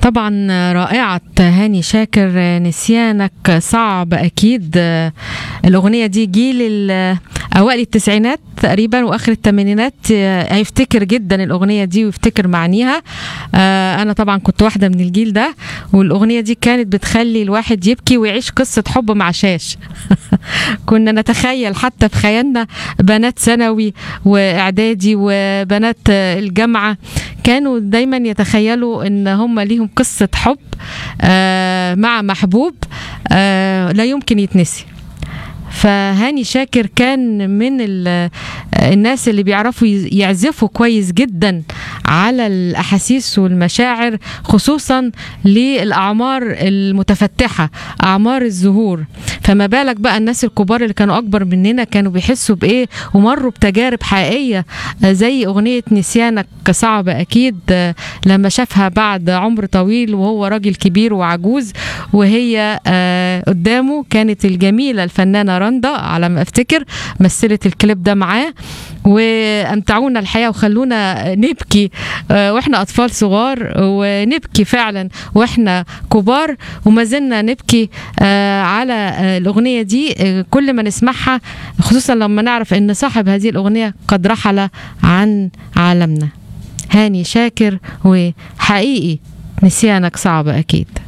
طبعا رائعة هاني شاكر نسيانك صعب أكيد الأغنية دي جيل ال- أوائل التسعينات تقريبا وآخر الثمانينات هيفتكر جدا الأغنية دي ويفتكر معانيها آه، أنا طبعا كنت واحدة من الجيل ده والأغنية دي كانت بتخلي الواحد يبكي ويعيش قصة حب مع شاش كنا نتخيل حتى في خيالنا بنات ثانوي واعدادي وبنات الجامعه كانوا دايما يتخيلوا ان هم ليهم قصه حب آه، مع محبوب آه، لا يمكن يتنسي فهاني شاكر كان من ال- الناس اللي بيعرفوا يز- يعزفوا كويس جدا على الاحاسيس والمشاعر خصوصا للاعمار المتفتحه اعمار الزهور فما بالك بقى الناس الكبار اللي كانوا اكبر مننا كانوا بيحسوا بايه ومروا بتجارب حقيقيه آه، زي اغنيه نسيانك صعب اكيد آه، لما شافها بعد عمر طويل وهو راجل كبير وعجوز وهي آه، قدامه كانت الجميله الفنانه رندا على ما افتكر مثلت الكليب ده معاه وامتعونا الحياه وخلونا نبكي آه، واحنا اطفال صغار ونبكي فعلا واحنا كبار وما زلنا نبكي آه، على آه، الاغنيه دي آه، كل ما نسمعها خصوصا لما نعرف ان صاحب هذه الاغنيه قد رحل عن عالمنا هاني شاكر وحقيقي نسيانك صعب اكيد